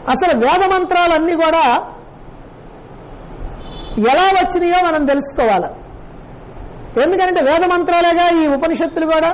అసలు వేద మంత్రాలన్నీ కూడా ఎలా వచ్చినాయో మనం తెలుసుకోవాలి ఎందుకంటే వేద మంత్రాలేగా ఈ ఉపనిషత్తులు కూడా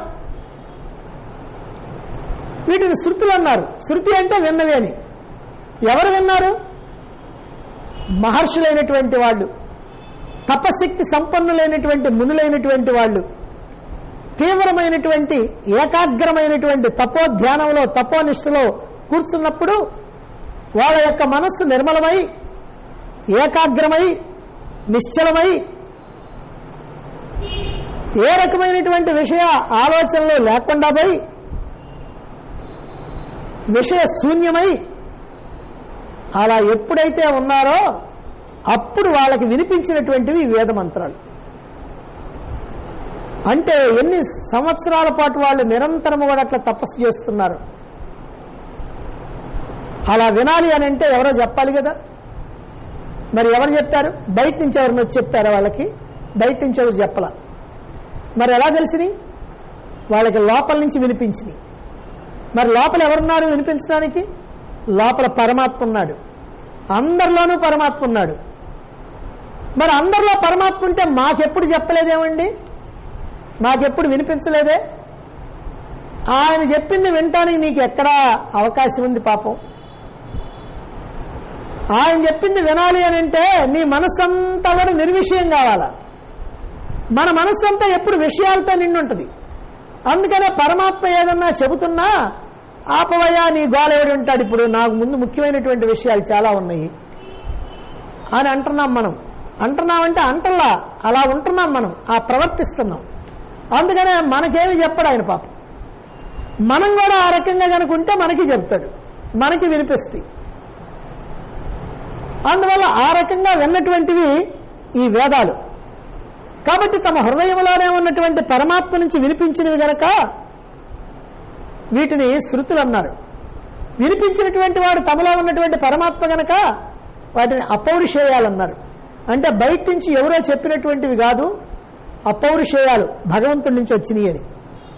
వీటిని శృతులు అన్నారు శృతి అంటే విన్నవి అని ఎవరు విన్నారు మహర్షులైనటువంటి వాళ్ళు తపశక్తి సంపన్నులైనటువంటి మునులైనటువంటి వాళ్ళు తీవ్రమైనటువంటి ఏకాగ్రమైనటువంటి తపోధ్యానంలో తపోనిష్టలో కూర్చున్నప్పుడు వాళ్ళ యొక్క మనస్సు నిర్మలమై ఏకాగ్రమై నిశ్చలమై ఏ రకమైనటువంటి విషయ ఆలోచనలు లేకుండా పోయి విషయ శూన్యమై అలా ఎప్పుడైతే ఉన్నారో అప్పుడు వాళ్ళకి వినిపించినటువంటివి ఈ వేద మంత్రాలు అంటే ఎన్ని సంవత్సరాల పాటు వాళ్ళు నిరంతరము కూడా అట్లా తపస్సు చేస్తున్నారు అలా వినాలి అని అంటే ఎవరో చెప్పాలి కదా మరి ఎవరు చెప్పారు బయట నుంచి ఎవరిని వచ్చి చెప్పారా వాళ్ళకి బయట నుంచి ఎవరు చెప్పలా మరి ఎలా తెలిసినాయి వాళ్ళకి లోపల నుంచి వినిపించింది మరి లోపల ఎవరున్నారు వినిపించడానికి లోపల పరమాత్మ ఉన్నాడు అందరిలోనూ పరమాత్మ ఉన్నాడు మరి అందరిలో పరమాత్మ ఉంటే మాకెప్పుడు చెప్పలేదేమండి మాకెప్పుడు వినిపించలేదే ఆయన చెప్పింది వినటానికి నీకు ఎక్కడా అవకాశం ఉంది పాపం ఆయన చెప్పింది వినాలి అని అంటే నీ మనస్సంతా కూడా నిర్విషయం కావాలా మన మనస్సంతా ఎప్పుడు విషయాలతో నిండుంటది అందుకనే పరమాత్మ ఏదన్నా చెబుతున్నా ఆపవయ్యా నీ గోలెవడు ఉంటాడు ఇప్పుడు నాకు ముందు ముఖ్యమైనటువంటి విషయాలు చాలా ఉన్నాయి అని అంటున్నాం మనం అంటున్నామంటే అంటల్లా అలా ఉంటున్నాం మనం ఆ ప్రవర్తిస్తున్నాం అందుకనే మనకేమి చెప్పడు ఆయన పాపం మనం కూడా ఆ రకంగా కనుకుంటే మనకి చెప్తాడు మనకి వినిపిస్తాయి అందువల్ల ఆ రకంగా విన్నటువంటివి ఈ వేదాలు కాబట్టి తమ హృదయంలోనే ఉన్నటువంటి పరమాత్మ నుంచి వినిపించినవి గనక వీటిని శృతులు అన్నారు వినిపించినటువంటి వాడు తమలో ఉన్నటువంటి పరమాత్మ గనక వాటిని అపౌరుషేయాలన్నారు అంటే బయట నుంచి ఎవరో చెప్పినటువంటివి కాదు అపౌరుషేయాలు భగవంతుడి నుంచి వచ్చినాయి అని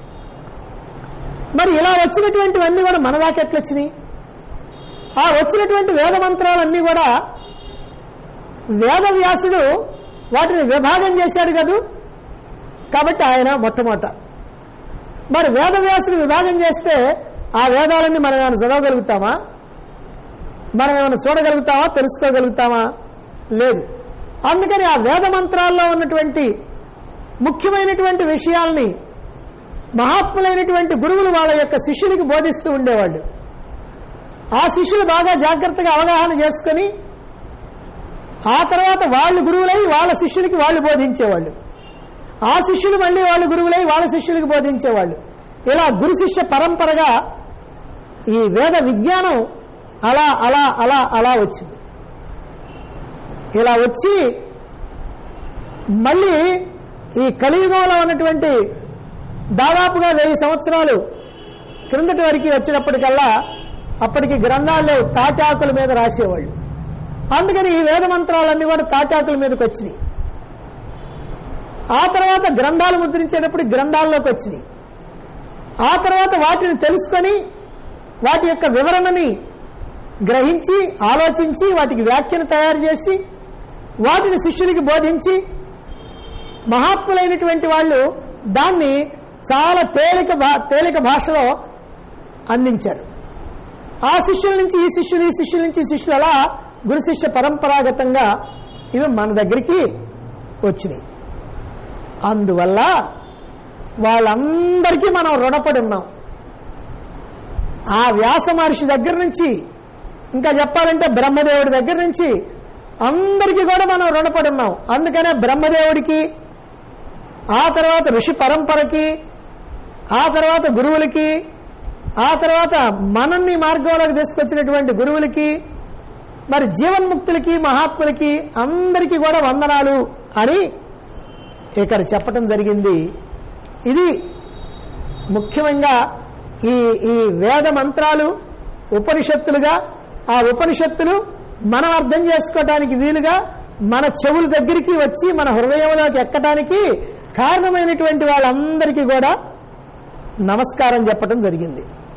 మరి ఇలా వచ్చినటువంటివన్నీ కూడా మన దాకా ఎట్లొచ్చినాయి ఆ వచ్చినటువంటి వేద మంత్రాలన్నీ కూడా వేదవ్యాసుడు వాటిని విభాగం చేశాడు కదూ కాబట్టి ఆయన మొట్టమొదట మరి వేదవ్యాసుని విభాగం చేస్తే ఆ వేదాలన్నీ మనం ఏమైనా చదవగలుగుతామా మనం ఏమైనా చూడగలుగుతామా తెలుసుకోగలుగుతామా లేదు అందుకని ఆ వేద మంత్రాల్లో ఉన్నటువంటి ముఖ్యమైనటువంటి విషయాల్ని మహాత్ములైనటువంటి గురువులు వాళ్ళ యొక్క శిష్యులకి బోధిస్తూ ఉండేవాళ్ళు ఆ శిష్యులు బాగా జాగ్రత్తగా అవగాహన చేసుకుని ఆ తర్వాత వాళ్ళు గురువులై వాళ్ళ శిష్యులకి వాళ్ళు బోధించేవాళ్ళు ఆ శిష్యులు మళ్ళీ వాళ్ళు గురువులై వాళ్ళ శిష్యులకి బోధించేవాళ్ళు ఇలా గురు శిష్య పరంపరగా ఈ వేద విజ్ఞానం అలా అలా అలా అలా వచ్చింది ఇలా వచ్చి మళ్ళీ ఈ కలియుగంలో ఉన్నటువంటి దాదాపుగా వెయ్యి సంవత్సరాలు క్రిందటి వరకు వచ్చినప్పటికల్లా అప్పటికి గ్రంథాలు లేవు తాటాకుల మీద రాసేవాళ్ళు అందుకని ఈ వేద మంత్రాలన్నీ కూడా తాటాకుల మీదకి వచ్చినాయి ఆ తర్వాత గ్రంథాలు ముద్రించేటప్పుడు గ్రంథాల్లోకి వచ్చినాయి ఆ తర్వాత వాటిని తెలుసుకొని వాటి యొక్క వివరణని గ్రహించి ఆలోచించి వాటికి వ్యాఖ్యను తయారు చేసి వాటిని శిష్యులకి బోధించి మహాత్ములైనటువంటి వాళ్ళు దాన్ని చాలా తేలిక భా- తేలిక భాషలో అందించారు ఆ శిష్యుల నుంచి ఈ శిష్యులు ఈ శిష్యుల నుంచి ఈ శిష్యులు అలా గురు శిష్య పరంపరాగతంగా ఇవి మన దగ్గరికి వచ్చినాయి అందువల్ల వాళ్ళందరికీ మనం రుణపడి ఉన్నాం ఆ వ్యాస మహర్షి దగ్గర నుంచి ఇంకా చెప్పాలంటే బ్రహ్మదేవుడి దగ్గర నుంచి అందరికీ కూడా మనం రుణపడి ఉన్నాం అందుకనే బ్రహ్మదేవుడికి ఆ తర్వాత ఋషి పరంపరకి ఆ తర్వాత గురువులకి ఆ తర్వాత మనల్ని మార్గంలోకి తీసుకొచ్చినటువంటి గురువులకి మరి జీవన్ముక్తులకి మహాత్ములకి అందరికీ కూడా వందనాలు అని ఇక్కడ చెప్పటం జరిగింది ఇది ముఖ్యంగా ఈ ఈ వేద మంత్రాలు ఉపనిషత్తులుగా ఆ ఉపనిషత్తులు మనం అర్థం చేసుకోవటానికి వీలుగా మన చెవుల దగ్గరికి వచ్చి మన హృదయంలోకి ఎక్కటానికి కారణమైనటువంటి వాళ్ళందరికీ కూడా నమస్కారం చెప్పటం జరిగింది